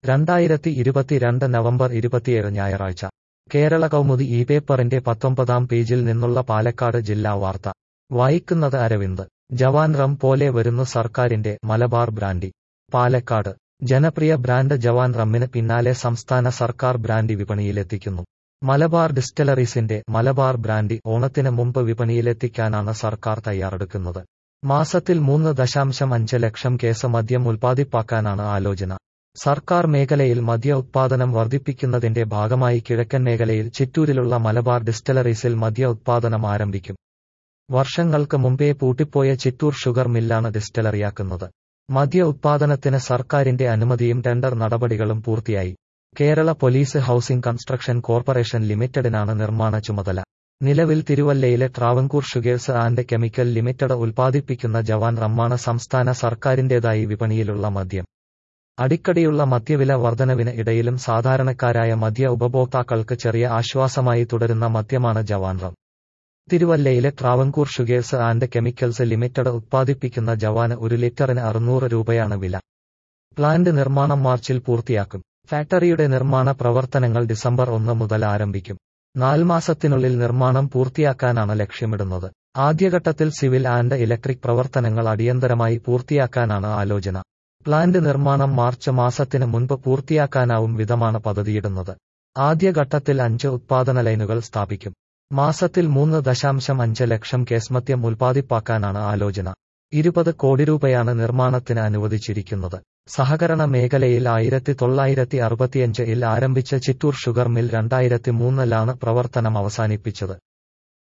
രണ്ടായിരത്തി ഇരുപത്തിരണ്ട് നവംബർ ഇരുപത്തിയേഴ് ഞായറാഴ്ച കേരള കൗമുദി ഈ പേപ്പറിന്റെ പത്തൊമ്പതാം പേജിൽ നിന്നുള്ള പാലക്കാട് ജില്ലാ വാർത്ത വായിക്കുന്നത് അരവിന്ദ് ജവാൻ റം പോലെ വരുന്നു സർക്കാരിന്റെ മലബാർ ബ്രാൻഡി പാലക്കാട് ജനപ്രിയ ബ്രാൻഡ് ജവാൻ റമ്മിന് പിന്നാലെ സംസ്ഥാന സർക്കാർ ബ്രാൻഡി വിപണിയിലെത്തിക്കുന്നു മലബാർ ഡിസ്റ്റലറീസിന്റെ മലബാർ ബ്രാൻഡി ഓണത്തിന് മുമ്പ് വിപണിയിലെത്തിക്കാനാണ് സർക്കാർ തയ്യാറെടുക്കുന്നത് മാസത്തിൽ മൂന്ന് ദശാംശം അഞ്ച് ലക്ഷം കേസ് മദ്യം ഉൽപ്പാദിപ്പാക്കാനാണ് ആലോചന സർക്കാർ മേഖലയിൽ മദ്യ ഉത്പാദനം വർദ്ധിപ്പിക്കുന്നതിന്റെ ഭാഗമായി കിഴക്കൻ മേഖലയിൽ ചിറ്റൂരിലുള്ള മലബാർ ഡിസ്റ്റലറീസിൽ മദ്യ ഉത്പാദനം ആരംഭിക്കും വർഷങ്ങൾക്ക് മുമ്പേ പൂട്ടിപ്പോയ ചിറ്റൂർ ഷുഗർ മില്ലാണ് ഡിസ്റ്റലറിയാക്കുന്നത് മദ്യ ഉത്പാദനത്തിന് സർക്കാരിന്റെ അനുമതിയും ടെൻഡർ നടപടികളും പൂർത്തിയായി Kerala police housing construction corporation ലിമിറ്റഡിനാണ് നിർമ്മാണ ചുമതല നിലവിൽ തിരുവല്ലയിലെ Travancore sugars and chemical limited ഉൽപ്പാദിപ്പിക്കുന്ന ജവാൻ റമ്മാണ് സംസ്ഥാന സർക്കാരിന്റേതായി വിപണിയിലുള്ള മദ്യം അടിക്കടിയുള്ള മദ്യവില വർധനവിന് ഇടയിലും സാധാരണക്കാരായ മദ്യ ഉപഭോക്താക്കൾക്ക് ചെറിയ ആശ്വാസമായി തുടരുന്ന മദ്യമാണ് ജവാൻ റം തിരുവല്ലയിലെ Travancore sugars and chemicals limited ഉത്പാദിപ്പിക്കുന്ന ജവാന് ഒരു ലിറ്ററിന് അറുന്നൂറ് രൂപയാണ് വില പ്ലാന്റ് നിർമ്മാണം മാർച്ചിൽ പൂർത്തിയാക്കും ഫാക്ടറിയുടെ നിർമ്മാണ പ്രവർത്തനങ്ങൾ ഡിസംബർ ഒന്ന് മുതൽ ആരംഭിക്കും നാല് മാസത്തിനുള്ളിൽ നിർമ്മാണം പൂർത്തിയാക്കാനാണ് ലക്ഷ്യമിടുന്നത് ആദ്യഘട്ടത്തിൽ സിവിൽ ആൻഡ് ഇലക്ട്രിക് പ്രവർത്തനങ്ങൾ അടിയന്തരമായി പൂർത്തിയാക്കാനാണ് ആലോചന പ്ലാന്റ് നിർമ്മാണം മാർച്ച് മാസത്തിന് മുൻപ് പൂർത്തിയാക്കാനാവും വിധമാണ് പദ്ധതിയിടുന്നത് ആദ്യഘട്ടത്തിൽ അഞ്ച് ഉത്പാദന ലൈനുകൾ സ്ഥാപിക്കും മാസത്തിൽ മൂന്ന് ദശാംശം അഞ്ച് ലക്ഷം കേസ്മത്യം ഉൽപ്പാദിപ്പാക്കാനാണ് ആലോചന ഇരുപത് കോടി രൂപയാണ് നിർമ്മാണത്തിന് അനുവദിച്ചിരിക്കുന്നത് സഹകരണ മേഖലയിൽ ആയിരത്തി തൊള്ളായിരത്തി അറുപത്തിയഞ്ചിൽ ആരംഭിച്ച ചിറ്റൂർ ഷുഗർ മിൽ രണ്ടായിരത്തി മൂന്നിലാണ് പ്രവർത്തനം അവസാനിപ്പിച്ചത്